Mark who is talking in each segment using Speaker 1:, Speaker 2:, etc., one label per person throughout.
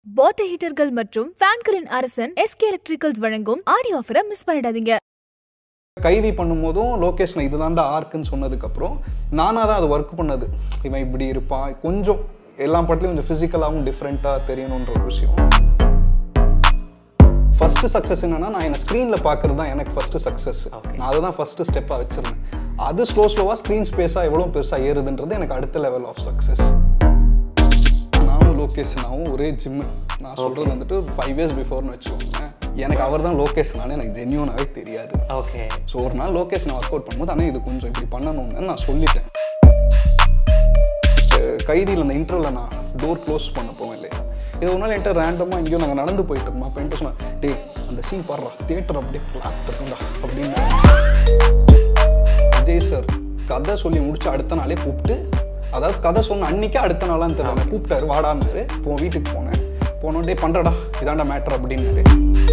Speaker 1: Water ஹீட்டர்கள் மற்றும் ஃபேன்களின் அரசன் எஸ்கே எலக்ட்ரிக்கல்ஸ் வழங்கும் ஆடி ஆஃபரை மிஸ் பண்ணிடாதீங்க
Speaker 2: கைதி பண்ணும்போதும் லோகேஷ் நான் இதுதான்டா ஆர்க்குன்னு சொன்னதுக்கப்புறம் நானாக தான் அது ஒர்க் பண்ணது இவன் இப்படி இருப்பான் கொஞ்சம் எல்லா படத்துலையும் கொஞ்சம் ஃபிசிக்கலாகவும் டிஃப்ரெண்ட்டாக தெரியணுன்ற ஒரு விஷயம் ஃபர்ஸ்ட் சக்ஸஸ் என்னன்னா நான் என்ன ஸ்க்ரீனில் பார்க்குறது தான் எனக்கு ஃபர்ஸ்ட் சக்ஸஸ் நான் அதை தான் ஃபர்ஸ்ட் ஸ்டெப்பாக வச்சிருந்தேன் அது ஸ்லோ ஸ்லோவாக ஸ்க்ரீன் ஸ்பேஸாக எவ்வளோ பெருசாக ஏறுதுன்றது எனக்கு அடுத்த லெவல் ஆஃப் சக்ஸஸ் நானும் லோகேஷனாவும் ஒரே ஜிம்மு நான் சொல்கிறது வந்துட்டு ஃபைவ் இயர்ஸ் பிஃபோர்னு வச்சுக்கோங்க எனக்கு அவர் தான் லோகேஷனானு எனக்கு ஜென்யூனாகவே தெரியாது
Speaker 3: ஓகே
Speaker 2: ஸோ ஒரு நாள் லோகேஷ் நான் ஒர்க் அவுட் பண்ணும்போது ஆனால் இது கொஞ்சம் இப்படி பண்ணணும்னு நான் சொல்லிட்டேன் அஹ் கைதியில் அந்த இன்டர்வில் நான் டோர் க்ளோஸ் பண்ண போவேன் இல்லையா இது ஒரு நாள் என்கிட்ட ரேண்டமாக எங்கேயோ நாங்கள் நடந்து போயிட்டு இருந்தோம் அப்போ என்கிட்ட சொன்னேன் டேய் அந்த சீன் பாடுறா தியேட்டர் அப்படியே கிளாப் தருந்தா அப்படின்னு விஜய் சார் கதை சொல்லி முடிச்சு அடுத்த நாளே கூப்பிட்டு அதாவது கதை சொன்ன அன்னைக்கே அடுத்த நாளான்னு தெரியல கூப்பிட்டாரு வாடான்னாரு இப்போ வீட்டுக்கு போனேன் போனோம் டே பண்ணுறடா இதாண்டா மேட்ரு அப்படின்னாரு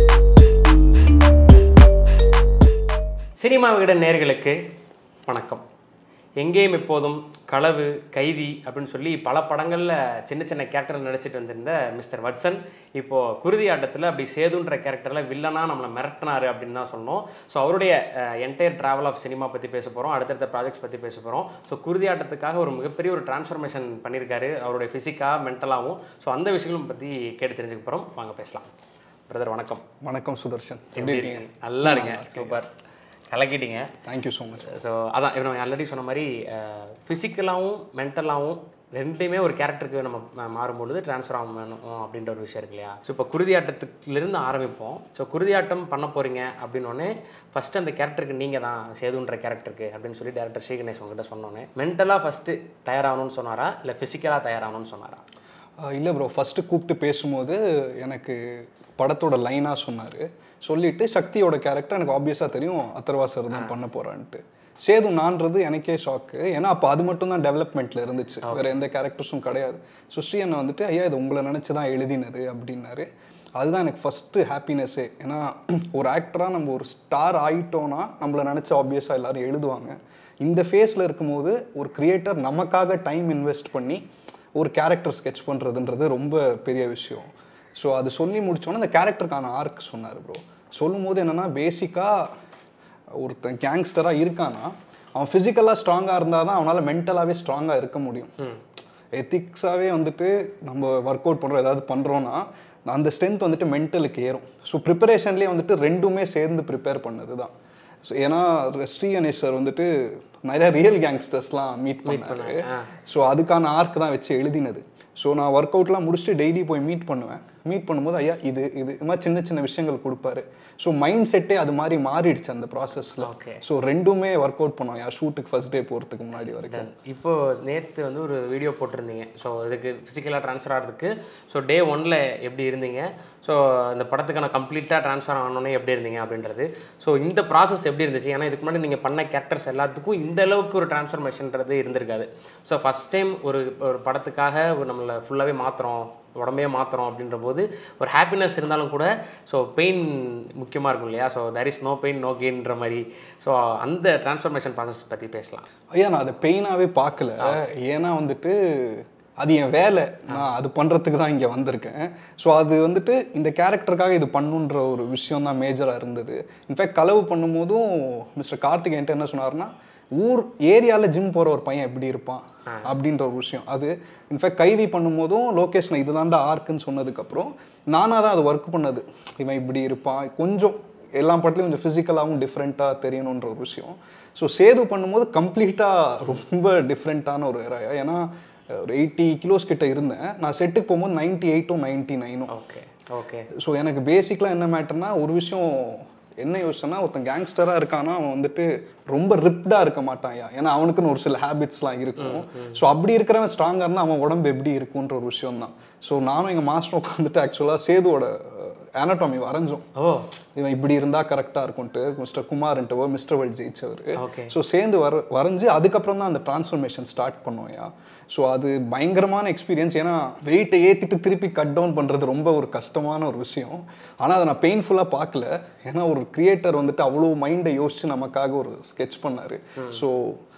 Speaker 3: சினிமா விகட நேர்களுக்கு வணக்கம் எங்கேயும் எப்போதும் களவு கைதி அப்படின்னு சொல்லி பல படங்களில் சின்ன சின்ன கேரக்டர் நடிச்சிட்டு வந்திருந்த மிஸ்டர் வட்சன் இப்போது குருதி ஆட்டத்தில் அப்படி சேதுன்ற கேரக்டரில் வில்லனாக நம்மளை மிரட்டினாரு அப்படின்னு தான் சொன்னோம் ஸோ அவருடைய என்டையர் ட்ராவல் ஆஃப் சினிமா பற்றி பேச போகிறோம் அடுத்தடுத்த ப்ராஜெக்ட்ஸ் பற்றி பேச போகிறோம் ஸோ குருதி ஆட்டத்துக்காக ஒரு மிகப்பெரிய ஒரு டிரான்ஸ்ஃபர்மேஷன் பண்ணியிருக்காரு அவருடைய ஃபிசிக்காக மென்டலாகவும் ஸோ அந்த விஷயங்களும் பற்றி கேட்டு தெரிஞ்சுக்க போகிறோம் வாங்க பேசலாம் பிரதர் வணக்கம்
Speaker 2: வணக்கம் சுதர்ஷன் எப்படி
Speaker 3: எப்படி
Speaker 2: இருக்கீங்க
Speaker 3: இருக்கீங்க நல்லா இருங்க சூப்பர் கலக்கிட்டீங்க
Speaker 2: தேங்க்யூ ஸோ மச்
Speaker 3: ஸோ அதான் இப்போ நம்ம ஆல்ரெடி சொன்ன மாதிரி ஃபிசிக்கலாகவும் மென்டலாகவும் ரெண்டுமே ஒரு கேரக்டருக்கு நம்ம மா- மாறும்பொழுது ட்ரான்ஸ்ஃபர் ஆகும் வேணும் அப்படின்ற ஒரு விஷயம் இருக்கு இல்லையா ஸோ இப்போ குருதியாட்டத்துலேருந்து ஆரம்பிப்போம் ஸோ குருதியாட்டம் பண்ண போகிறீங்க அப்படின்னோடனே ஃபஸ்ட்டு அந்த கேரக்டருக்கு நீங்கள் தான் சேதுன்ற கேரக்டருக்கு அப்படின்னு சொல்லி டேரக்டர் ஸ்ரீகணேஷ் உங்ககிட்ட சொன்னோன்னே மென்டலாக ஃபஸ்ட்டு தயாராகணும்னு சொன்னாரா இல்லை ஃபிசிக்கலாக தயாராகணும்னு சொன்னாரா
Speaker 2: இல்லை ப்ரோ ஃபஸ்ட்டு கூப்பிட்டு பேசும்போது எனக்கு படத்தோட லைனாக சொன்னார் சொல்லிட்டு சக்தியோட கேரக்டர் எனக்கு ஆப்வியஸாக தெரியும் அத்தர்வா சார் தான் பண்ண போகிறான்ட்டு சேது நான்றது எனக்கே ஷாக்கு ஏன்னா அப்போ அது மட்டும் தான் டெவலப்மெண்ட்டில் இருந்துச்சு வேறு எந்த கேரக்டர்ஸும் கிடையாது ஸோ ஸ்ரீ அண்ணா வந்துட்டு ஐயா இது உங்களை நினச்சி தான் எழுதினது அப்படின்னாரு அதுதான் எனக்கு ஃபஸ்ட்டு ஹாப்பினஸ்ஸே ஏன்னா ஒரு ஆக்டராக நம்ம ஒரு ஸ்டார் ஆயிட்டோன்னா நம்மளை நினச்சி ஆப்வியஸாக எல்லாரும் எழுதுவாங்க இந்த ஃபேஸில் இருக்கும்போது ஒரு கிரியேட்டர் நமக்காக டைம் இன்வெஸ்ட் பண்ணி ஒரு கேரக்டர் ஸ்கெட்ச் பண்ணுறதுன்றது ரொம்ப பெரிய விஷயம் ஸோ அது சொல்லி முடிச்சோன்னே அந்த கேரக்டருக்கான ஆர்க் சொன்னார் ப்ரோ சொல்லும்போது என்னென்னா பேசிக்காக ஒருத்தன் கேங்ஸ்டராக இருக்கானா அவன் ஃபிசிக்கலாக ஸ்ட்ராங்காக இருந்தால் தான் அவனால் மென்டலாகவே ஸ்ட்ராங்காக இருக்க முடியும் எத்திக்ஸாகவே வந்துட்டு நம்ம ஒர்க் அவுட் பண்ணுறோம் ஏதாவது பண்ணுறோன்னா அந்த ஸ்ட்ரென்த் வந்துட்டு மென்டலுக்கு ஏறும் ஸோ ப்ரிப்பரேஷன்லேயே வந்துட்டு ரெண்டுமே சேர்ந்து ப்ரிப்பேர் பண்ணது தான் ஸோ ஏன்னா ஸ்ரீ கணேஷ் சார் வந்துட்டு நிறைய ரியல் கேங்ஸ்டர்ஸ்லாம் மீட் பண்ணாரு ஸோ அதுக்கான ஆர்க் தான் வச்சு எழுதினது ஸோ நான் ஒர்க் அவுட்லாம் முடிச்சுட்டு டெய்லி போய் மீட் பண்ணுவேன் மீட் பண்ணும்போது ஐயா இது இது இது மாதிரி சின்ன சின்ன விஷயங்கள் கொடுப்பாரு ஸோ மைண்ட் செட்டே அது மாதிரி மாறிடுச்சு அந்த ப்ராசஸில்
Speaker 3: Okay.
Speaker 2: ஸோ ரெண்டுமே ஒர்க் அவுட் பண்ணோம் யார் ஷூட்டுக்கு ஃபர்ஸ்ட் டே போகிறதுக்கு முன்னாடி வரைக்கும்
Speaker 3: இப்போ நேற்று வந்து ஒரு வீடியோ போட்டிருந்தீங்க ஸோ இதுக்கு ஃபிசிக்கலாக ட்ரான்ஸ்ஃபர் ஆகிறதுக்கு ஸோ டே ஒன்ல எப்படி இருந்தீங்க ஸோ இந்த படத்துக்கான கம்ப்ளீட்டாக ட்ரான்ஸ்ஃபர் ஆனோடனே எப்படி இருந்தீங்க அப்படின்றது ஸோ இந்த ப்ராசஸ் எப்படி இருந்துச்சு ஏன்னா இதுக்கு முன்னாடி நீங்கள் பண்ண கேரக்டர்ஸ் எல்லாத்துக்கும் இந்த அளவுக்கு ஒரு டிரான்ஸ்ஃபர்மேஷன்ன்றது இருந்திருக்காது ஸோ ஃபஸ்ட் டைம் ஒரு ஒரு படத்துக்காக ஒரு நம்மளை ஃபுல்லாகவே மாற்றுறோம் உடம்பே மாற்றுறோம் அப்படின்ற போது ஒரு ஹாப்பினஸ் இருந்தாலும் கூட ஸோ பெயின் முக்கியமாக இருக்கும் இல்லையா so there is no pain no கெயின்ற மாதிரி ஸோ அந்த டிரான்ஸ்ஃபர்மேஷன் ப்ராசஸ் பற்றி பேசலாம்
Speaker 2: ஐயா நான் அதை பெயினாகவே பார்க்கல ஏன்னா வந்துட்டு அது என் வேலை நான் அது பண்ணுறதுக்கு தான் இங்கே வந்திருக்கேன் ஸோ அது வந்துட்டு இந்த கேரக்டருக்காக இது பண்ணுன்ற ஒரு விஷயம் தான் மேஜராக இருந்தது இன்ஃபேக்ட் களவு பண்ணும்போதும் மிஸ்டர் கார்த்திக் என்கிட்ட என்ன சொன்னார்னா ஊர் ஏரியாவில் ஜிம் போகிற ஒரு பையன் எப்படி இருப்பான் அப்படின்ற ஒரு விஷயம் அது இன்ஃபேக்ட் கைதி பண்ணும்போதும் லோகேஷ் நான் இதுதான்டா ஆர்க்குன்னு சொன்னதுக்கப்புறம் நானாக தான் அது ஒர்க் பண்ணது இவன் இப்படி இருப்பான் கொஞ்சம் எல்லா படத்துலையும் கொஞ்சம் ஃபிசிக்கலாகவும் டிஃப்ரெண்ட்டாக தெரியணுன்ற ஒரு விஷயம் ஸோ சேது பண்ணும்போது கம்ப்ளீட்டாக ரொம்ப டிஃப்ரெண்ட்டான ஒரு ஏராயா ஏன்னா ஒரு எயிட்டி கிலோஸ் கிட்ட இருந்தேன் நான் செட்டுக்கு போகும்போது நைன்ட்டி எயிட்டும் நைன்ட்டி நைனும்
Speaker 3: ஓகே ஓகே
Speaker 2: ஸோ எனக்கு பேசிக்கலாக என்ன மேட்டர்னா ஒரு விஷயம் என்ன யோசிச்சேன்னா ஒருத்தன் கேங்ஸ்டராக இருக்கானா அவன் வந்துட்டு ரொம்ப ரிப்டாக இருக்க மாட்டான்யா ஏன்னா அவனுக்குன்னு ஒரு சில ஹேபிட்ஸ்லாம் இருக்கும் ஸோ அப்படி இருக்கிறவன் ஸ்ட்ராங்காக இருந்தால் அவன் உடம்பு எப்படி இருக்குன்ற ஒரு விஷயம் தான் ஸோ நானும் எங்கள் மாஸ்டர் உட்காந்துட்டு ஆக்சுவலாக சேதுவோட ஆனட்டாமி வரைஞ்சோம்
Speaker 3: ஓ
Speaker 2: இவன் இப்படி இருந்தால் கரெக்டாக இருக்கும்ட்டு மிஸ்டர் குமார்ன்ட்டு மிஸ்டர் வேர்ல்ட் ஜெயிச்சவர்
Speaker 3: Okay.
Speaker 2: ஸோ சேர்ந்து வர வரைஞ்சு அதுக்கப்புறம் தான் அந்த டிரான்ஸ்ஃபர்மேஷன் ஸ்டார்ட் பண்ணோம்யா ஸோ அது பயங்கரமான எக்ஸ்பீரியன்ஸ் ஏன்னா வெயிட்டை ஏற்றிட்டு திருப்பி கட் டவுன் பண்ணுறது ரொம்ப ஒரு கஷ்டமான ஒரு விஷயம் ஆனால் அதை நான் பெயின்ஃபுல்லாக பார்க்கல ஏன்னா ஒரு கிரியேட்டர் வந்துட்டு அவ்வளோ மைண்டை யோசிச்சு நமக்காக ஒரு ஸ்கெட்ச் பண்ணார் ஸோ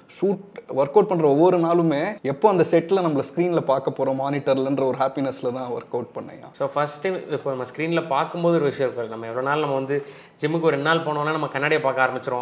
Speaker 2: ஷூட் ஒர்க் அவுட் பண்ணுற ஒவ்வொரு நாளுமே எப்போ அந்த செட்டில் நம்மள ஸ்க்ரீனில் பார்க்க போகிறோம் மானிட்டர்லன்ற ஒரு ஹாப்பினஸில் தான் ஒர்க் அவுட் பண்ணேன்
Speaker 3: ஸோ ஃபர்ஸ்ட் டைம் இப்போ நம்ம ஸ்க்ரீனில் பார்க்கும்போது ஒரு விஷயம் இருக்கும் நம்ம எவ்வளோ நாள் நம்ம வந்து ஜிம்முக்கு ஒரு ரெண்டு நாள் போனோம்னா நம்ம கண்ணாடியை பார்க்க ஆரம்பிச்சிரும்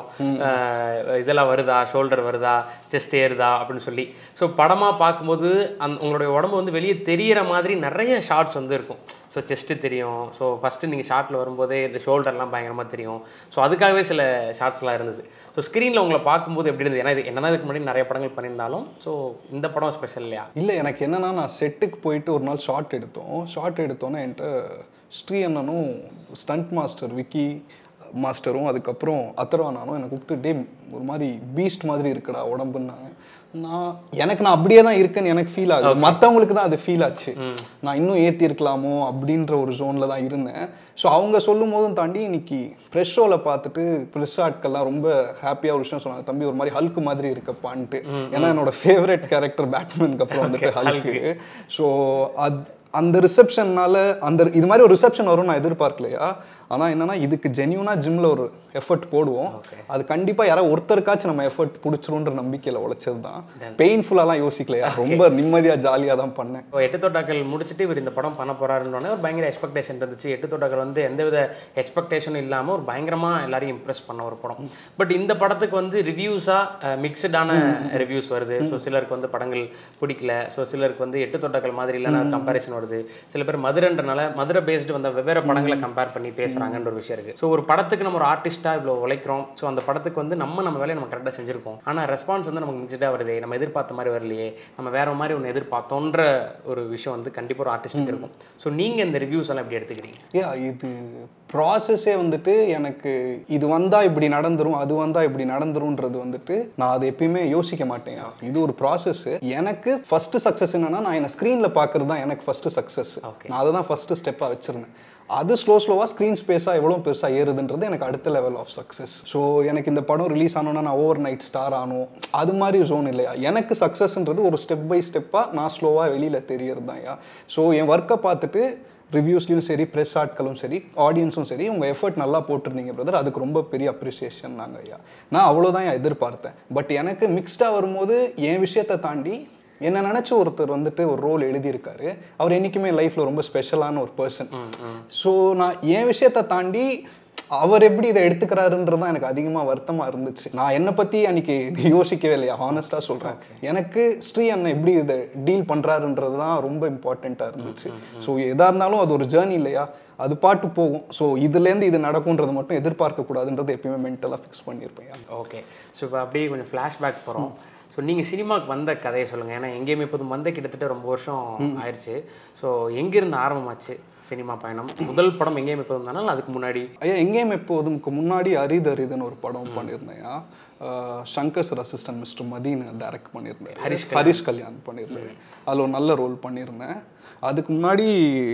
Speaker 3: அஹ் இதெல்லாம் வருதா ஷோல்டர் வருதா செஸ்ட் ஏறுதா அப்படின்னு சொல்லி ஸோ படமாக பார்க்கும்போது அந் உங்களுடைய உடம்பு வந்து வெளியே தெரியிற மாதிரி நிறைய ஷார்ட்ஸ் வந்து இருக்கும் ஸோ செஸ்ட்டு தெரியும் ஸோ ஃபஸ்ட்டு நீங்கள் ஷார்ட்டில் வரும்போதே இந்த ஷோல்டர்லாம் பயங்கரமாக தெரியும் ஸோ அதுக்காகவே சில ஷார்ட்ஸ்லாம் இருந்தது ஸோ ஸ்க்ரீனில் உங்களை பார்க்கும்போது எப்படி இருந்தது ஏன்னா இது என்னதான் இதுக்கு முன்னாடி நிறைய படங்கள் பண்ணியிருந்தாலும் ஸோ இந்த படம் ஸ்பெஷல் இல்லையா
Speaker 2: இல்லை எனக்கு என்னன்னா நான் செட்டுக்கு போயிட்டு ஒரு நாள் ஷார்ட் எடுத்தோம் ஷார்ட் எடுத்தோன்னே என்கிட்ட ஸ்ரீ அண்ணனும் ஸ்டண்ட் மாஸ்டர் விக்கி மாஸ்டரும் அதுக்கப்புறம் அத்தர்வானானும் என்னை கூப்பிட்டு டே ஒரு மாதிரி பீஸ்ட் மாதிரி இருக்குடா உடம்புன்னாங்க நான் எனக்கு நான் அப்படியே தான் இருக்கேன்னு எனக்கு ஃபீல் ஆகுது மற்றவங்களுக்கு தான் அது ஃபீல் ஆச்சு நான் இன்னும் ஏற்றி இருக்கலாமோ அப்படின்ற ஒரு ஜோனில் தான் இருந்தேன் ஸோ அவங்க சொல்லும் போதும் தாண்டி இன்னைக்கு ப்ரெஷ் ஷோவில் பார்த்துட்டு ப்ரெஸ் ஆட்கள்லாம் ரொம்ப ஹாப்பியாக ஒரு விஷயம் சொன்னாங்க தம்பி ஒரு மாதிரி ஹல்க் மாதிரி இருக்கப்பான்ட்டு ஏன்னா என்னோட ஃபேவரட் கேரக்டர் பேட்மேனுக்கு அப்புறம் வந்துட்டு ஹல்க்கு ஸோ அது அந்த ரிசப்ஷன்னால அந்த இது மாதிரி ஒரு ரிசப்ஷன் வரும் நான் எதிர்பார்க்கலையா ஆனால் என்னன்னா இதுக்கு ஜென்யூனாக ஜிம்மில் ஒரு எஃபர்ட் போடுவோம் அது கண்டிப்பாக யாராவது ஒருத்தருக்காச்சும் நம்ம எஃபர்ட் பிடிச்சிருன்ற நம்பிக்கையில் உழைச்சது தான் பெயின்ஃபுல்லாலாம் யோசிக்கலையா ரொம்ப நிம்மதியாக ஜாலியாக தான் பண்ணேன்
Speaker 3: இப்போ எட்டு தோட்டாக்கள் முடிச்சுட்டு இவர் இந்த படம் பண்ண போறாருன்னு ஒரு பயங்கர எக்ஸ்பெக்டேஷன் இருந்துச்சு எட்டு தோட்டாக்கள் வந்து எந்தவித எக்ஸ்பெக்டேஷனும் இல்லாமல் ஒரு பயங்கரமாக எல்லாரையும் இம்ப்ரெஸ் பண்ண ஒரு படம் பட் இந்த படத்துக்கு வந்து ரிவ்யூஸாக மிக்சடான ரிவ்யூஸ் வருது ஸோ சிலருக்கு வந்து படங்கள் பிடிக்கல ஸோ சிலருக்கு வந்து எட்டு தோட்டாக்கள் மாதிரி இல்லைனா கம்பேரிசன் வருது சில பேர் மதுரைன்றனால மதுரை பேஸ்டு வந்த வெவ்வேறு படங்களை கம்பேர் பண்ணி பேசுகிறாங்கன்ற ஒரு விஷயம் இருக்குது ஸோ ஒரு படத்துக்கு நம்ம ஒரு ஆர்டிஸ்ட்டாக இவ்வளோ உழைக்கிறோம் ஸோ அந்த படத்துக்கு வந்து நம்ம நம்ம வேலையை நம்ம கரெக்டாக செஞ்சுருக்கோம் ஆனால் ரெஸ்பான்ஸ் வந்து நமக்கு மிக்சடாக வருதே நம்ம எதிர்பார்த்த மாதிரி வரலையே நம்ம வேற மாதிரி ஒன்று எதிர்பார்த்தோன்ற ஒரு விஷயம் வந்து கண்டிப்பாக ஒரு ஆர்டிஸ்ட்டுக்கு இருக்கும் ஸோ நீங்கள் இந்த ரிவ்யூஸ் எல்லாம் எப்படி எடுத்துக்கிறீங்க
Speaker 2: யா இது ப்ராசஸே வந்துட்டு எனக்கு இது வந்தால் இப்படி நடந்துரும் அது வந்தால் இப்படி நடந்துரும்ன்றது வந்துட்டு நான் அதை எப்பயுமே யோசிக்க மாட்டேன் இது ஒரு ப்ராசஸ் எனக்கு ஃபர்ஸ்ட் சக்ஸஸ் என்னன்னா நான் என்னை ஸ்க்ரீனில் பார்க்கறது தான் எனக்கு ஃபர்ஸ்ட் சக்ஸஸ்
Speaker 3: Okay.
Speaker 2: நான் அதை தான் ஃபர்ஸ்ட் ஸ்டெப்பாக வச்சிருந்தேன் அது ஸ்லோ ஸ்லோவாக ஸ்க்ரீன் ஸ்பேஸாக எவ்வளோ பெருசாக ஏறுதுன்றது எனக்கு அடுத்த லெவல் ஆஃப் சக்ஸஸ் ஸோ எனக்கு இந்த படம் ரிலீஸ் ஆனோன்னா நான் ஓவர் நைட் ஸ்டார் ஆனோம் அது மாதிரி ஜோன் இல்லையா எனக்கு சக்ஸஸ்ன்றது ஒரு ஸ்டெப் பை ஸ்டெப்பாக நான் ஸ்லோவாக வெளியில் தெரியறது தான் ஸோ என் ஒர்க்கை பார்த்துட்டு ரிவ்யூஸ்லையும் சரி ப்ரெஸ் ஆட்களும் சரி ஆடியன்ஸும் சரி உங்கள் எஃபர்ட் நல்லா போட்டிருந்தீங்க பிரதர் அதுக்கு ரொம்ப பெரிய அப்ரிசியேஷன் நாங்கள் ஐயா நான் அவ்வளோதான் எதிர்பார்த்தேன் பட் எனக்கு மிக்ஸ்டாக வரும்போது என் விஷயத்தை தாண்டி என்ன நினச்சி ஒருத்தர் வந்துட்டு ஒரு ரோல் எழுதியிருக்காரு அவர் என்றைக்குமே லைஃப்பில் ரொம்ப ஸ்பெஷலான ஒரு பர்சன் ஸோ நான் என் விஷயத்தை தாண்டி அவர் எப்படி இதை எடுத்துக்கிறாருன்றது தான் எனக்கு அதிகமாக வருத்தமாக இருந்துச்சு நான் என்னை பற்றி அன்னைக்கு யோசிக்கவே இல்லையா ஹானஸ்ட்டாக சொல்கிறேன் எனக்கு ஸ்ரீ அண்ணன் எப்படி இதை டீல் பண்ணுறாருன்றது தான் ரொம்ப இம்பார்ட்டண்ட்டாக இருந்துச்சு ஸோ எதாக இருந்தாலும் அது ஒரு ஜேர்னி இல்லையா அது பாட்டு போகும் ஸோ இதுலேருந்து இது நடக்கும்ன்றது மட்டும் எதிர்பார்க்கக்கூடாதுன்றது எப்பயுமே மென்டலாக ஃபிக்ஸ் பண்ணியிருப்பேன்
Speaker 3: ஓகே ஸோ இப்போ அப்படியே கொஞ்சம் ஃப்ளாஷ்பேக் போகிறோம் ஸோ நீங்கள் சினிமாவுக்கு வந்த கதையை சொல்லுங்கள் ஏன்னா எங்கேயுமே இப்போது வந்த கிட்டத்தட்ட ரொம்ப வருஷம் ஆயிடுச்சு ஸோ எங்கேருந்து ஆரம்பமாச்சு சினிமா பயணம் முதல் படம் எங்கேயுமே இப்போ இருந்தாலும் அதுக்கு முன்னாடி
Speaker 2: ஐயா எங்கேயும் எப்போதுக்கு முன்னாடி அரிது அரிதுன்னு ஒரு படம் பண்ணியிருந்தேன் ஆஹ் Shankar sir assistant mister Madheen direct பண்ணியிருந்தாரு
Speaker 3: ஹரிஷ்
Speaker 2: ஹரிஷ் கல்யாண் பண்ணியிருந்தாரு அதில் ஒரு நல்ல ரோல் பண்ணியிருந்தேன் அதுக்கு முன்னாடி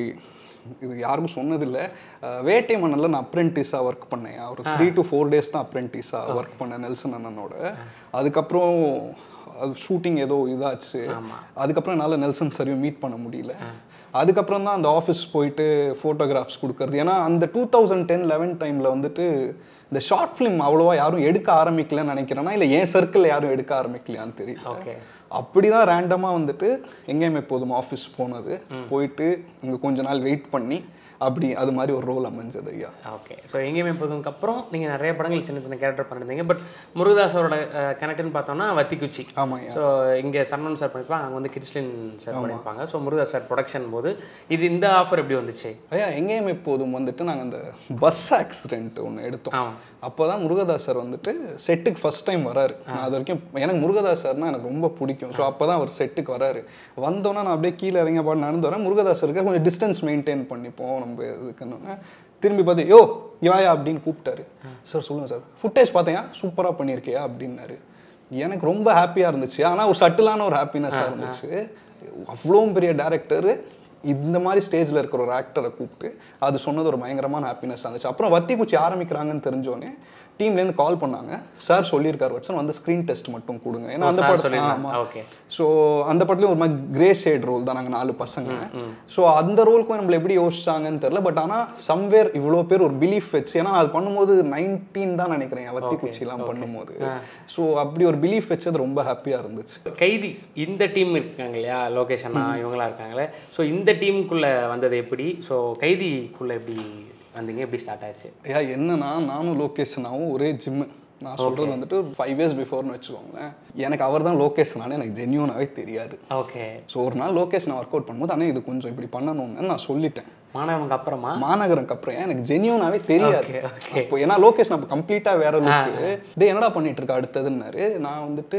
Speaker 2: இது யாருக்கும் சொன்னதில்லை ஆஹ் வேட்டை மண்ணில் நான் அப்ரெண்டிஸாக ஒர்க் பண்ணேன் ஒரு த்ரீ டு ஃபோர் டேஸ் தான் அப்ரெண்டிஸாக ஒர்க் பண்ணேன் நெல்சன் அண்ணனோட அதுக்கப்புறம் அது ஷூட்டிங் ஏதோ இதாச்சு அதுக்கப்புறம் என்னால் நெல்சன் சரியும் மீட் பண்ண முடியல அதுக்கப்புறம் தான் அந்த ஆஃபீஸ் போயிட்டு ஃபோட்டோகிராஃப்ஸ் கொடுக்கறது ஏன்னா அந்த டூ தௌசண்ட் டென் லெவன் டைமில் வந்துட்டு இந்த ஷார்ட் ஃபிலிம் அவ்வளோவா யாரும் எடுக்க ஆரம்பிக்கலன்னு நினைக்கிறேன்னா இல்லை என் சர்க்கிளில் யாரும் எடுக்க ஆரம்பிக்கலையான்னு தெரியல
Speaker 3: ஓகே
Speaker 2: அப்படி தான் ரேண்டமாக வந்துட்டு எங்கேயுமே எப்போதும் ஆஃபீஸ் போனது போயிட்டு இங்கே கொஞ்ச நாள் வெயிட் பண்ணி அப்படி அது மாதிரி ஒரு ரோல் அமைஞ்சது ஐயா
Speaker 3: ஓகே ஸோ எங்கேயுமே போதுக்கு அப்புறம் நீங்கள் நிறைய படங்கள் சின்ன சின்ன கேரக்டர் பண்ணியிருந்தீங்க பட் முருகதாஸ் அவரோட கனெக்ட்னு பார்த்தோம்னா வத்திக்குச்சி
Speaker 2: ஆமாம் ஐயா
Speaker 3: ஸோ இங்கே சரவணன் சார் பண்ணியிருப்பாங்க அங்கே வந்து கிறிஸ்டின் சார் பண்ணியிருப்பாங்க ஸோ முருகதாஸ் சார் ப்ரொடக்ஷன் போது இது இந்த ஆஃபர் எப்படி வந்துச்சு
Speaker 2: ஐயா எங்கேயும் எப்போதும் வந்துட்டு நாங்கள் அந்த பஸ் ஆக்சிடென்ட் ஒன்று எடுத்தோம்
Speaker 3: ஆமாம்
Speaker 2: அப்போ தான் முருகதாஸ் சார் வந்துட்டு செட்டுக்கு ஃபர்ஸ்ட் டைம் வராரு நான் அது வரைக்கும் எனக்கு முருகதாஸ் சார்னா எனக்கு ரொம்ப பிடிக்கும் ஸோ அப்போ தான் அவர் செட்டுக்கு வராரு வந்தோன்னே நான் அப்படியே கீழே இறங்க பாட்டு நடந்து வரேன் முருகதாஸ் சாருக்கு கொஞ்சம் டிஸ்டன்ஸ் மெயின்டைன் பண்ணிப்போம் நம்ம இதுக்குன்னு திரும்பி பார்த்து யோ இவாயா அப்படின்னு கூப்பிட்டாரு சார் சொல்லுங்கள் சார் ஃபுட்டேஜ் பார்த்தேன் சூப்பராக பண்ணியிருக்கியா அப்படின்னாரு எனக்கு ரொம்ப ஹாப்பியாக இருந்துச்சு ஆனால் ஒரு சட்டிலான ஒரு ஹாப்பினஸ்ஸாக இருந்துச்சு அவ்வளோ பெரிய டேரக்டர் இந்த மாதிரி ஸ்டேஜில் இருக்கிற ஒரு ஆக்டரை கூப்பிட்டு அது சொன்னது ஒரு பயங்கரமான ஹாப்பினஸ் இருந்துச்சு அப்புறம் வத்தி குச்சி ஆரம்பிக்கிறாங்கன்னு தெரிஞ்சோடனே டீம்லேருந்து கால் பண்ணாங்க சார் சொல்லியிருக்காரு வட்சன் வந்து ஸ்க்ரீன் டெஸ்ட் மட்டும் கொடுங்க ஏன்னா அந்த
Speaker 3: sir
Speaker 2: படம்
Speaker 3: சொல்லியிருந்தாங்க.
Speaker 2: ஆமாம்
Speaker 3: Okay.
Speaker 2: ஸோ அந்த படத்துலையும் ஒரு மாதிரி கிரே ஷேட் ரோல் தான் நாங்கள் நாலு பசங்க ஸோ அந்த ரோலுக்கும் நம்மள எப்படி யோசிச்சாங்கன்னு தெரில பட் ஆனால் சம்வேர் இவ்வளோ பேர் ஒரு பிலீஃப் வச்சு ஏன்னா நான் அது பண்ணும்போது நைன்டீன் தான் நினைக்கிறேன் அவத்தி குச்சிலாம் பண்ணும்போது ஸோ அப்படி ஒரு பிலீஃப் வச்சது ரொம்ப ஹாப்பியாக இருந்துச்சு
Speaker 3: கைதி இந்த டீம் இருக்காங்க இல்லையா லோகேஷ் அண்ணா இவங்களாம் இருக்காங்களே ஸோ இந்த டீமுக்குள்ளே வந்தது எப்படி ஸோ கைதிக்குள்ளே எப்படி வந்தீங்க எப்படி ஸ்டார்ட் ஆச்சு
Speaker 2: ஐயா என்னன்னா நானும் லோகேஷனாவும் ஒரே ஜிம்மு நான் சொல்றது வந்துட்டு ஒரு ஃபைவ் இயர்ஸ் பிஃபோர்னு வச்சுக்கோங்களேன் எனக்கு அவர் தான் லோகேஷனானே எனக்கு ஜென்யூனாவே தெரியாது
Speaker 3: ஓகே
Speaker 2: ஸோ ஒரு நாள் லோகேஷ் நான் ஒர்க் அவுட் பண்ணும்போது ஆனால் இது கொஞ்சம் இப்படி பண்ணணும்னு நான் சொல்லிட்டேன்
Speaker 3: மாணவனுக்கு அப்புறமா
Speaker 2: மாநகரம்க்கு அப்புறம் எனக்கு ஜென்யூனாவே தெரியாது
Speaker 3: Okay, okay.
Speaker 2: அப்போ ஏன்னா லோகேஷ் நம்ம கம்ப்ளீட்டாக வேற லுக்கு டே என்னடா பண்ணிட்டு இருக்க அடுத்ததுன்னாரு நான் வந்துட்டு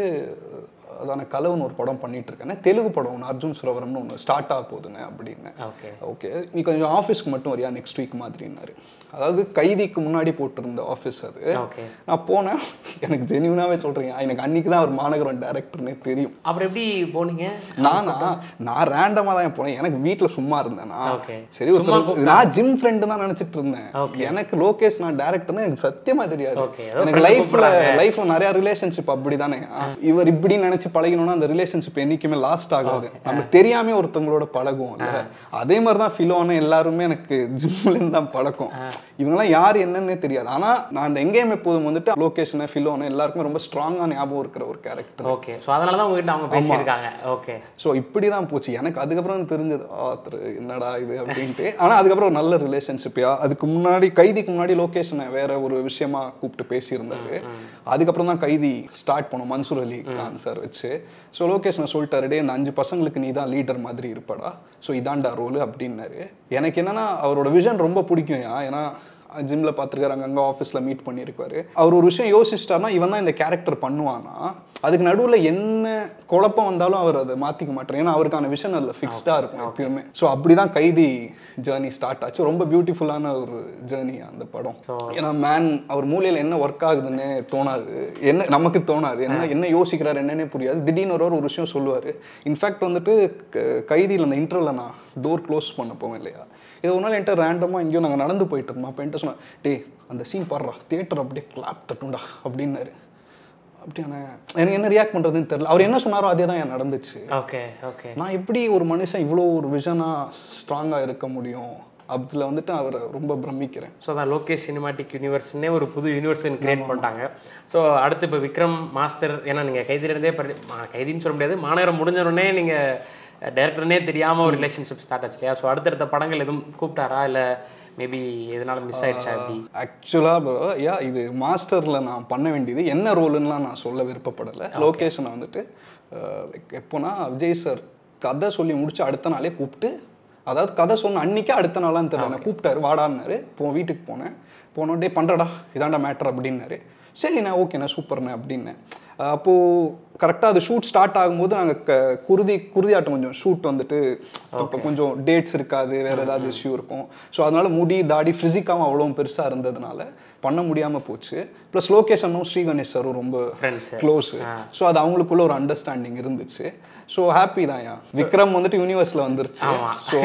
Speaker 2: அதான கலவுன்னு ஒரு படம் பண்ணிட்டு இருக்கேன் தெலுங்கு படம் ஒன்று அர்ஜுன் சுரவரம்னு ஒன்று ஸ்டார்ட் ஆக போகுதுங்க அப்படின்னு
Speaker 3: ஓகே
Speaker 2: ஓகே நீ கொஞ்சம் ஆஃபீஸ்க்கு மட்டும் வரியா நெக்ஸ்ட் வீக் மாதிரின்னாரு அதாவது கைதிக்கு முன்னாடி போட்டிருந்த ஆஃபீஸ் அது
Speaker 3: ஓகே
Speaker 2: நான் போனேன் எனக்கு ஜென்யூனாவே சொல்கிறீங்க எனக்கு அன்னைக்கு தான் அவர் மாநகரம் டேரக்டர்னே தெரியும்
Speaker 3: அப்புறம் எப்படி போனீங்க
Speaker 2: நானா நான் ரேண்டமாக தான் போனேன் எனக்கு வீட்டில் சும்மா இருந்தேனா
Speaker 3: Okay.
Speaker 2: சரி ஒருத்தர் நான் ஜிம் ஃப்ரெண்டு தான் நினச்சிட்டு இருந்தேன் எனக்கு லோகேஷ் நான் டேரக்டர் தான் எனக்கு சத்தியமா தெரியாது
Speaker 3: Okay, ஏதோ
Speaker 2: எனக்கு
Speaker 3: friend
Speaker 2: லைஃப்ல
Speaker 3: கூப்பிடுறாங்க.
Speaker 2: லைஃப்ல நிறைய ரிலேஷன்ஷிப் அப்படி தானே இவர் இப்படி நினைச்சு பழகினோம்னா அந்த ரிலேஷன்ஷிப் என்னைக்குமே லாஸ்ட் ஆகாது நம்ம தெரியாம ஒருத்தவங்களோட பழகுவோம்ல அதே மாதிரி தான் ஃபிலோன்னு எல்லாருமே எனக்கு ஜிம்ல இருந்து தான் பழக்கம் இவங்கெல்லாம் யார் என்னன்னே தெரியாது ஆனா நான் அந்த எங்கேயும் எப்போதும் வந்துட்டு லோகேஷனை ஃபிலோன்னு எல்லாருக்குமே ரொம்ப ஸ்ட்ராங்கா ஞாபகம் இருக்கிற ஒரு கேரக்டர்
Speaker 3: ஓகே ஸோ அதனால தான் உங்ககிட்ட அவங்க பேசியிருக்காங்க ஓகே
Speaker 2: ஸோ இப்படி தான் போச்சு எனக்கு அதுக்கப்புறம் தெரிஞ்சது ஆ திரு என்னடா இது அப்படின்ட்டு ஆனால் அதுக்கப்புறம் ஒரு நல்ல ரிலேஷன்ஷிப்யா அதுக்கு முன்னாடி கைதிக்கு முன்னாடி லொக்கேஷனை வேற ஒரு விஷயமா கூப்பிட்டு பேசியிருந்தாரு அதுக்கப்புறம் தான் கைதி ஸ்டார்ட் பண்ணோம் மன்சூர் அலி கான் சார் வச்சு ஸோ லோகேஷனை சொல்லிட்டாரு டே இந்த அஞ்சு பசங்களுக்கு நீ தான் லீடர் மாதிரி இருப்படா ஸோ இதான்டா ரோல் அப்படின்னாரு எனக்கு என்னன்னா அவரோட விஷன் ரொம்ப பிடிக்கும் ஏன்னா ஜிம்ல பார்த்துருக்காரு அங்கங்கே ஆஃபீஸில் மீட் பண்ணியிருக்காரு அவர் ஒரு விஷயம் யோசிச்சிட்டாருன்னா இவன் தான் இந்த கேரக்டர் பண்ணுவானா அதுக்கு நடுவில் என்ன குழப்பம் வந்தாலும் அவர் அதை மாற்றிக்க மாட்டார் ஏன்னா அவருக்கான விஷன் அதில் ஃபிக்ஸ்டாக இருக்கும் எப்பயுமே ஸோ அப்படி தான் கைதி ஜேர்னி ஸ்டார்ட் ஆச்சு ரொம்ப பியூட்டிஃபுல்லான ஒரு ஜேர்னி அந்த படம் ஏன்னா மேன் அவர் மூலையில் என்ன ஒர்க் ஆகுதுன்னு தோணாது என்ன நமக்கு தோணாது என்ன என்ன யோசிக்கிறாரு என்னன்னே புரியாது திடீர்னு ஒரு ஒரு விஷயம் சொல்லுவார் இன்ஃபேக்ட் வந்துட்டு க- கைதியில் அந்த இன்டர்வியூவில் நான் டோர் க்ளோஸ் பண்ண போவேன் இல்லையா இது ஒரு நாள் என்கிட்ட ரேண்டமாக எங்கேயோ நாங்கள் நடந்து போயிட்டு இருந்தோம் அப்போ என்கிட்ட சொன்னேன் டேய் அந்த சீன் பாடுறா தியேட்டர் அப்படியே கிளாப் தட்டும்டா அப்படின்னாரு அப்படியான எனக்கு என்ன ரியாக்ட் பண்ணுறதுன்னு தெரியல அவர் என்ன சொன்னாரோ அதே தான் என் நடந்துச்சு
Speaker 3: ஓகே ஓகே
Speaker 2: நான் எப்படி ஒரு மனுஷன் இவ்வளோ ஒரு விஷனாக ஸ்ட்ராங்காக இருக்க முடியும் அதில் வந்துட்டு அவரை ரொம்ப பிரமிக்கிறேன்
Speaker 3: ஸோ அதான் லோகேஷ் சினிமாட்டிக் யூனிவர்ஸ்னே ஒரு புது யூனிவர்ஸ் கிரியேட் பண்ணிட்டாங்க ஸோ அடுத்து இப்போ விக்ரம் மாஸ்டர் ஏன்னா நீங்கள் கைதிலிருந்தே படி மா- கைதின்னு சொல்ல முடியாது மாநகரம் முடிஞ்ச உடனே நீங்கள் டேரக்டர்னே தெரியாமல் ஒரு ரிலேஷன்ஷிப் ஸ்டார்ட் ஆச்சு இல்லையா ஸோ அடுத்தடுத்த படங்கள் எதுவும் கூப்பிட்டாரா இல்லை மேபி எதனால மிஸ் ஆயிடுச்சா எப்படி
Speaker 2: ஆக்சுவலாக யா இது மாஸ்டரில் நான் பண்ண வேண்டியது என்ன ரோலுன்னுலாம் நான் சொல்ல விருப்பப்படலை லொக்கேஷனை வந்துட்டு லைக் எப்போனா விஜய் சார் கதை சொல்லி முடிச்சு அடுத்த நாளே கூப்பிட்டு அதாவது கதை சொன்ன அன்னைக்கே அடுத்த நாளான்னு தெரியல என்னை கூப்பிட்டாரு வாடான்னாரு போ வீட்டுக்கு போனேன் போனோம் டே பண்ணுறடா இதாண்டா மேட்டர் அப்படின்னாரு சரிண்ணே ஓகேண்ணே சூப்பர்ண்ணே அப்படின்னேன் அப்போது கரெக்டாக அது ஷூட் ஸ்டார்ட் ஆகும்போது நாங்கள் க குருதி குருதியாட்டம் கொஞ்சம் ஷூட் வந்துட்டு இப்போ கொஞ்சம் டேட்ஸ் இருக்காது வேறு ஏதாவது இஷ்யூ இருக்கும் ஸோ அதனால முடி தாடி ஃபிசிக்காவும் அவ்வளோ பெருசாக இருந்ததுனால பண்ண முடியாமல் போச்சு ப்ளஸ் லோகேஷனும் ஸ்ரீ கணேஷ் சாரும் ரொம்ப
Speaker 3: Friends.
Speaker 2: க்ளோஸு ஸோ அது அவங்களுக்குள்ள ஒரு அண்டர்ஸ்டாண்டிங் இருந்துச்சு ஸோ ஹாப்பி தான் யா விக்ரம் வந்துட்டு யூனிவர்ஸில் வந்துருச்சு ஸோ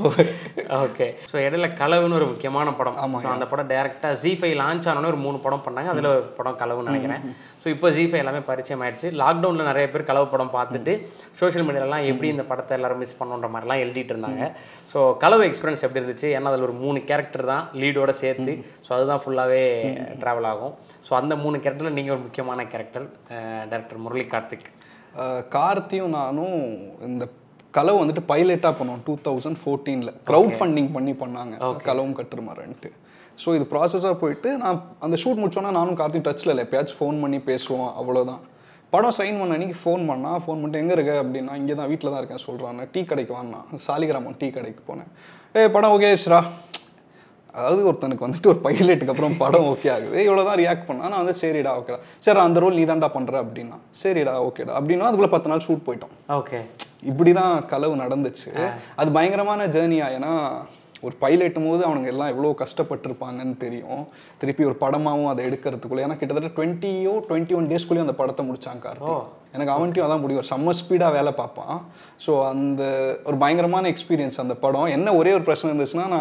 Speaker 3: ஓகே ஸோ இடையில கலவுன்னு ஒரு முக்கியமான படம் ஸோ அந்த படம் டேரெக்டாக ஜி ஃபைவ் லான்ச் ஆனோடனே ஒரு மூணு படம் பண்ணாங்க அதில் ஒரு படம் கலவுன்னு நினைக்கிறேன் ஸோ இப்போ ஜி ஃபைவ் எல்லாமே பரிச்சயம் ஆயிடுச்சு லாக்டவுனில் நிறைய பேர் கலவு படம் பார்த்துட்டு சோஷியல் மீடியாலலாம் எப்படி இந்த படத்தை எல்லாரும் மிஸ் பண்ணோன்ற மாதிரிலாம் எழுதிட்டு இருந்தாங்க ஸோ கலவு எக்ஸ்பீரியன்ஸ் எப்படி இருந்துச்சு ஏன்னா அதில் ஒரு மூணு கேரக்டர் தான் லீடோட சேர்த்து ஸோ அதுதான் ஃபுல்லாகவே ட்ராவல் ஆகும் ஸோ அந்த மூணு கேரக்டரில் நீங்கள் ஒரு முக்கியமான கேரக்டர் டேரக்டர் முரளி கார்த்திக்
Speaker 2: அஹ், கார்த்தியும் நானும் இந்த கலவு வந்துட்டு பைலட்டாக பண்ணோம் டூ தௌசண்ட் ஃபோர்டீனில் க்ரௌட் ஃபண்டிங் பண்ணி பண்ணாங்க கலவும் கட்டுருமாறன்ட்டு ஸோ இது ப்ராசஸாக போயிட்டு நான் அந்த ஷூட் முடிச்சோன்னா நானும் கார்த்திக் டச்சில் இல்லை எப்பயாச்சும் ஃபோன் பண்ணி பேசுவோம் அவ்வளோதான் படம் சைன் பண்ண அன்னைக்கு ஃபோன் பண்ணா ஃபோன் பண்ணிட்டு எங்கே இருக்க அப்படின்னா இங்கே தான் வீட்டில் தான் இருக்கேன் சொல்கிறாங்க டீ கடைக்கு வாங்கினா சாலிகிராமம் டீ கடைக்கு போனேன் ஏய் படம் ஓகே ஸ்ரா அதாவது ஒருத்தனுக்கு வந்துட்டு ஒரு பைலட்டுக்கு அப்புறம் படம் ஓகே ஆகுது இவ்வளோ தான் ரியாக்ட் பண்ணா நான் வந்து சரிடா ஓகேடா சரி அந்த ரோல் நீ தான்டா பண்ணுற அப்படின்னா சரிடா ஓகேடா அப்படின்னா அதுக்குள்ளே பத்து நாள் ஷூட் போயிட்டோம்
Speaker 3: ஓகே
Speaker 2: இப்படி தான் கலவு நடந்துச்சு அது பயங்கரமான ஜேர்னியா ஏன்னா ஒரு பைலட்டும் போது அவனுங்க எல்லாம் எவ்வளோ கஷ்டப்பட்டிருப்பாங்கன்னு தெரியும் திருப்பி ஒரு படமாவும் அதை எடுக்கிறதுக்குள்ள ஏன்னா கிட்டத்தட்ட டுவெண்ட்டியோ டுவெண்ட்டி ஒன் டேஸ்க்குள்ளேயும் அந்த படத்தை முடிச்சாங்க கார்த்தி எனக்கு அவன்ட்டையும் அதான் முடியும் ஒரு செம்ம ஸ்பீடாக வேலை பார்ப்பான் ஸோ அந்த ஒரு பயங்கரமான எக்ஸ்பீரியன்ஸ் அந்த படம் என்ன ஒரே ஒரு பிரச்சனை இருந்துச்சுன்னா நான்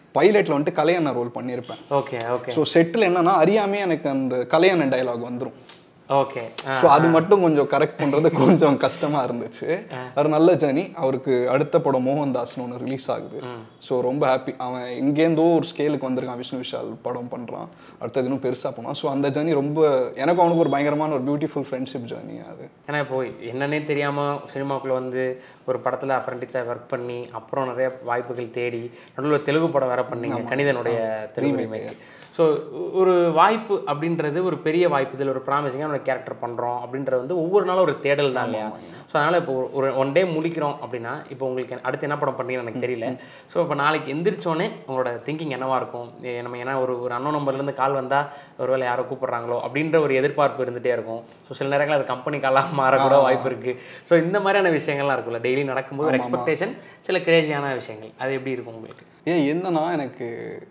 Speaker 2: பைலட்டில் வந்துட்டு கலையண்ண ரோல் பண்ணியிருப்பேன்
Speaker 3: ஓகே ஓகே
Speaker 2: ஸோ செட்டில் என்னன்னா அறியாமே எனக்கு அந்த கலையண்ணன் டைலாக் வந்துடும்
Speaker 3: ஓகே
Speaker 2: ஸோ அது மட்டும் கொஞ்சம் கரெக்ட் பண்ணுறது கொஞ்சம் கஷ்டமாக இருந்துச்சு அது நல்ல ஜேர்னி அவருக்கு அடுத்த படம் மோகன்தாஸ்னு ஒன்று ரிலீஸ் ஆகுது ஸோ ரொம்ப ஹாப்பி அவன் எங்கேருந்தோ ஒரு ஸ்கேலுக்கு வந்திருக்கான் விஷ்ணு விஷால் படம் பண்ணுறான் அடுத்தது இன்னும் பெருசாக போனான் ஸோ அந்த ஜேர்னி ரொம்ப எனக்கும் அவனுக்கு ஒரு பயங்கரமான ஒரு பியூட்டிஃபுல் ஃப்ரெண்ட்ஷிப் ஜேர்னி அது
Speaker 3: ஏன்னா இப்போ என்னன்னே தெரியாமல் சினிமாக்குள்ளே வந்து ஒரு படத்தில் அப்ரண்டிஸாக ஒர்க் பண்ணி அப்புறம் நிறைய வாய்ப்புகள் தேடி நடுவில் தெலுங்கு படம் வேற பண்ணீங்க கணிதனோடைய தெலுங்கு ரீமேக் ஸோ ஒரு வாய்ப்பு அப்படின்றது ஒரு பெரிய வாய்ப்பு இதில் ஒரு ப்ராமிசிங்காக நம்ம கேரக்டர் பண்ணுறோம் அப்படின்றது வந்து ஒவ்வொரு நாளும் ஒரு தேடல் தான் இல்லையா ஸோ அதனால் இப்போ ஒரு ஒன் டே முடிக்கிறோம் அப்படின்னா இப்போ உங்களுக்கு அடுத்து என்ன படம் பண்ணீங்கன்னு எனக்கு தெரியல ஸோ இப்போ நாளைக்கு எந்திரிச்சோன்னே உங்களோட திங்கிங் என்னவா இருக்கும் ஏ, நம்ம ஏன்னா ஒரு ஒரு அன்னோ நம்பர்லேருந்து கால் வந்தால் ஒருவேளை யாரோ கூப்பிடுறாங்களோ அப்படின்ற ஒரு எதிர்பார்ப்பு இருந்துகிட்டே இருக்கும் ஸோ சில நேரங்களில் அது கம்பெனி காலாக மாறக்கூட வாய்ப்பு இருக்குது ஸோ இந்த மாதிரியான விஷயங்கள்லாம் இருக்குல்ல டெய்லி நடக்கும்போது ஒரு எக்ஸ்பெக்டேஷன் சில கிரேஜியான விஷயங்கள் அது எப்படி இருக்கும் உங்களுக்கு
Speaker 2: ஏன் என்னன்னா எனக்கு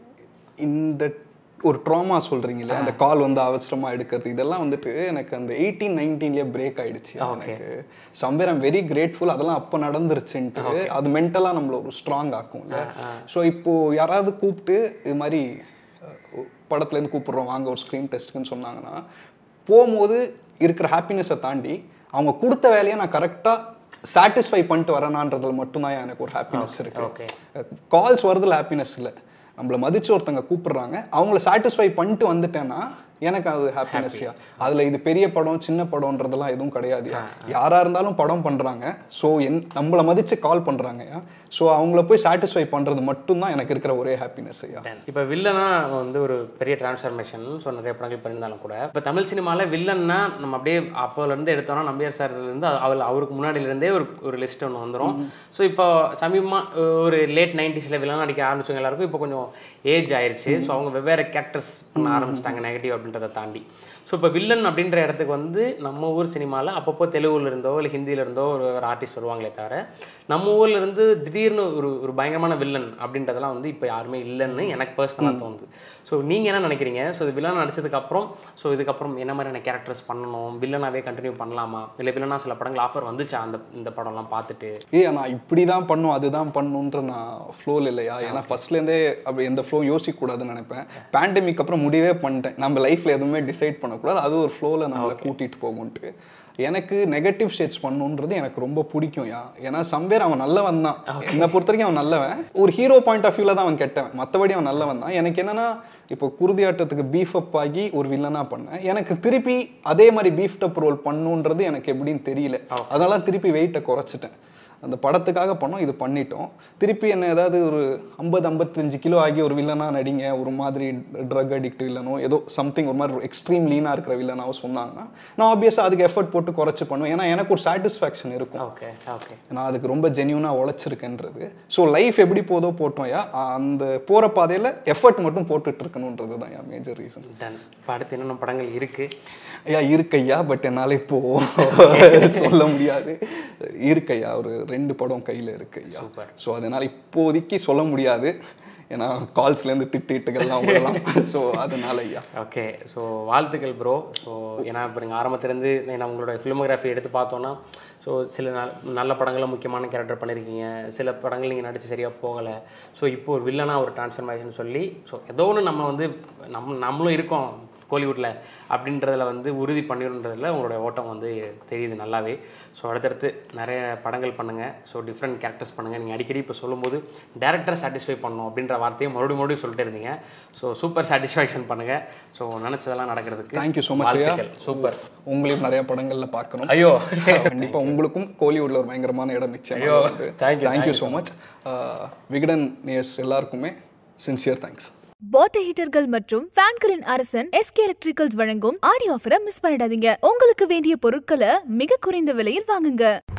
Speaker 2: இந்த ஒரு ட்ராமா சொல்றீங்களே அந்த கால் வந்து அவசரமா எடுக்கிறது இதெல்லாம் வந்துட்டு எனக்கு அந்த எயிட்டீன் நைன்டீன்லேயே பிரேக் ஆயிடுச்சு எனக்கு சம்வேர் ஐம் வெரி கிரேட்ஃபுல் அதெல்லாம் அப்போ நடந்துருச்சுன்ட்டு அது மென்டலாக நம்மள ஒரு ஸ்ட்ராங் ஆக்கும்ல ஸோ இப்போ யாராவது கூப்பிட்டு இது மாதிரி அஹ், படத்துலேருந்து கூப்பிடுறோம் வாங்க ஒரு ஸ்க்ரீன் டெஸ்ட்டுன்னு சொன்னாங்கன்னா போகும்போது இருக்கிற ஹாப்பினஸை தாண்டி அவங்க கொடுத்த வேலையை நான் கரெக்டாக சாட்டிஸ்ஃபை பண்ணிட்டு வரேனான்றதுல மட்டும்தான் எனக்கு ஒரு ஹாப்பினஸ் இருக்கு
Speaker 3: ஓகே
Speaker 2: கால்ஸ் வரதுல ஹாப்பினஸ் இல்லை நம்மளை மதிச்சு ஒருத்தங்க கூப்பிடுறாங்க அவங்கள சாட்டிஸ்ஃபை பண்ணிட்டு வந்துட்டேன்னா எனக்கு அது ஹாப்பினஸ்யா அதுல இது பெரிய படம் சின்ன படம்ன்றதெல்லாம் எதுவும் கிடையாதுயா யாரா இருந்தாலும் படம் பண்றாங்க ஸோ என் நம்மளை மதிச்சு கால் பண்றாங்கயா ஸோ அவங்கள போய் சாட்டிஸ்ஃபை பண்றது மட்டும்தான் எனக்கு இருக்கிற ஒரே ஹாப்பினஸ் ஐயா
Speaker 3: இப்போ வில்லனா வந்து ஒரு பெரிய டிரான்ஸ்ஃபர்மேஷன் ஸோ நிறைய படங்கள் பண்ணியிருந்தாலும் கூட இப்போ தமிழ் சினிமாவில் வில்லன்னா நம்ம அப்படியே அப்போலேருந்து எடுத்தோம்னா நம்பியார் சார்லேருந்து அவர் அவருக்கு முன்னாடியிலேருந்தே ஒரு ஒரு லிஸ்ட் ஒன்று வந்துடும் ஸோ இப்போ சமீபமாக ஒரு லேட் நைன்டிஸில் வில்லன் நடிக்க ஆரம்பிச்சவங்க எல்லாருக்கும் இப்போ கொஞ்சம் ஏஜ் ஆயிருச்சு ஸோ அவங்க வெவ்வேறு கேரக்டர்ஸ் பண்ண ஆரம்பிச்சிட்டாங்க நெகட்டிவ் அப்படின்றத தாண்டி ஸோ இப்போ வில்லன் அப்படின்ற இடத்துக்கு வந்து நம்ம ஊர் சினிமாவில் அப்பப்போ தெலுங்குல இருந்தோ இல்லை ஹிந்தியில இருந்தோ ஒரு ஒரு ஆர்டிஸ்ட் வருவாங்களே தவிர நம்ம ஊர்ல இருந்து திடீர்னு ஒரு ஒரு பயங்கரமான வில்லன் அப்படின்றதெல்லாம் வந்து இப்போ யாருமே இல்லைன்னு எனக்கு பர்சனலாக தோணுது ஸோ நீங்கள் என்ன நினைக்கிறீங்க ஸோ இது வில்லன் நடிச்சதுக்கப்புறம் ஸோ இதுக்கப்புறம் என்ன மாதிரியான கேரக்டர்ஸ் பண்ணணும் வில்லனாவே கண்டினியூ பண்ணலாமா இல்லை வில்லனா சில படங்கள் ஆஃபர் வந்துச்சா அந்த இந்த படம்லாம் பார்த்துட்டு
Speaker 2: ஏய் நான் இப்படி தான் பண்ணும் அதுதான் பண்ணுன்ற நான் ஃப்ளோவில் இல்லையா ஏன்னா ஃபர்ஸ்ட்லேருந்தே அப்படி எந்த ஃப்ளோ யோசிக்கக்கூடாதுன்னு நினைப்பேன் பேண்டமிக் அப்புறம் முடிவே பண்ணிட்டேன் நம்ம லைஃப்பில் எதுவுமே டிசைட் பண்ணக்கூடாது அது ஒரு ஃப்ளோவில் நம்மளை கூட்டிகிட்டு போகும்ன்ட்டு எனக்கு நெகட்டிவ் ஷேட்ஸ் பண்ணணுன்றது எனக்கு ரொம்ப பிடிக்கும் யா ஏன்னா சம்வேர் அவன் நல்லவன் தான் என்னை பொறுத்த வரைக்கும் அவன் நல்லவன் ஒரு ஹீரோ பாயிண்ட் ஆஃப் வியூவில் தான் அவன் கெட்டவன் மற்றபடி அவன் நல்லவன் தான் எனக்கு என்னன்னா இப்போ குருதியாட்டத்துக்கு பீஃப் அப் ஆகி ஒரு வில்லனா பண்ணேன் எனக்கு திருப்பி அதே மாதிரி பீஃப் அப் ரோல் பண்ணுன்றது எனக்கு எப்படின்னு தெரியல அதனால திருப்பி வெயிட்டை குறைச்சிட்டேன் அந்த படத்துக்காக பண்ணோம் இது பண்ணிட்டோம் திருப்பி என்ன ஏதாவது ஒரு ஐம்பது ஐம்பத்தஞ்சு கிலோ ஆகி ஒரு வில்லனா நடிங்க ஒரு மாதிரி ட்ரக் அடிக்ட் வில்லனோ ஏதோ சம்திங் ஒரு மாதிரி எக்ஸ்ட்ரீம் லீனாக இருக்கிற வில்லனாவோ சொன்னாங்கன்னா நான் ஆப்வியஸாக அதுக்கு எஃபர்ட் போட்டு குறைச்சி பண்ணுவேன் ஏன்னா எனக்கு ஒரு சாட்டிஸ்ஃபேக்ஷன் இருக்கும்
Speaker 3: ஓகே ஓகே
Speaker 2: நான் அதுக்கு ரொம்ப ஜென்யூனாக உழைச்சிருக்கேன்றது ஸோ லைஃப் எப்படி போதோ போட்டோம் யா அந்த போகிற பாதையில் எஃபர்ட் மட்டும் போட்டுட்டு இருக்கணுன்றது தான் என் மேஜர் ரீசன்
Speaker 3: டன் இப்போ அடுத்து என்னென்ன படங்கள் இருக்குது
Speaker 2: ஐயா இருக்கையா பட் என்னால் இப்போ சொல்ல முடியாது இருக்கையா ஒரு ரெண்டு படம் கையில் இருக்கு ஐயா
Speaker 3: Super.
Speaker 2: ஸோ அதனால் இப்போதைக்கு சொல்ல முடியாது ஏன்னா கால்ஸ்லேருந்து திட்டிட்டுகள்லாம் விடலாம் ஸோ அதனால ஐயா
Speaker 3: ஓகே ஸோ வாழ்த்துக்கள் ப்ரோ ஸோ ஏன்னா இப்போ நீங்கள் ஆரம்பத்துலேருந்து ஏன்னா உங்களோட ஃபிலிமோகிராஃபி எடுத்து பார்த்தோன்னா ஸோ சில நல் நல்ல படங்களில் முக்கியமான கேரக்டர் பண்ணியிருக்கீங்க சில படங்கள் நீங்கள் நடித்து சரியாக போகலை ஸோ இப்போ ஒரு வில்லனாக ஒரு டிரான்ஸ்ஃபர்மேஷன் சொல்லி ஸோ ஏதோ ஒன்று நம்ம வந்து நம்ம நம்மளும் இருக்கோம் கோலிவுட்டில் அப்படின்றதுல வந்து உறுதி பண்ணிடுன்றதுல உங்களுடைய ஓட்டம் வந்து தெரியுது நல்லாவே ஸோ அடுத்தடுத்து நிறைய படங்கள் பண்ணுங்கள் ஸோ டிஃப்ரெண்ட் கேரக்டர்ஸ் பண்ணுங்கள் நீங்கள் அடிக்கடி இப்போ சொல்லும்போது டேரக்டரை சாட்டிஸ்ஃபை பண்ணணும் அப்படின்ற வார்த்தையை மறுபடியும் மறுபடியும் சொல்லிட்டு இருந்தீங்க ஸோ சூப்பர் சாட்டிஸ்ஃபேக்ஷன் பண்ணுங்கள் ஸோ நினச்சதெல்லாம் நடக்கிறதுக்கு
Speaker 2: Thank you so much, ஐயா.
Speaker 3: சூப்பர்
Speaker 2: உங்களையும் நிறைய படங்களில் பார்க்கணும்
Speaker 3: ஐயோ
Speaker 2: கண்டிப்பா உங்களுக்கும் கோலிவுட்ல ஒரு பயங்கரமான இடம் நிச்சயம்
Speaker 3: ஐயோ, thank you,
Speaker 2: thank you so much Vikatan நியர்ஸ் எல்லாருக்குமே சின்சியர் தேங்க்ஸ்
Speaker 1: வாட்டர் ஹீட்டர்கள் மற்றும் ஃபேன்களின் அரசன் எஸ்கே எலக்ட்ரிக்கல்ஸ் வழங்கும் ஆடி ஆஃபரை மிஸ் பண்ணிடாதீங்க உங்களுக்கு வேண்டிய பொருட்களை மிக குறைந்த விலையில் வாங்குங்க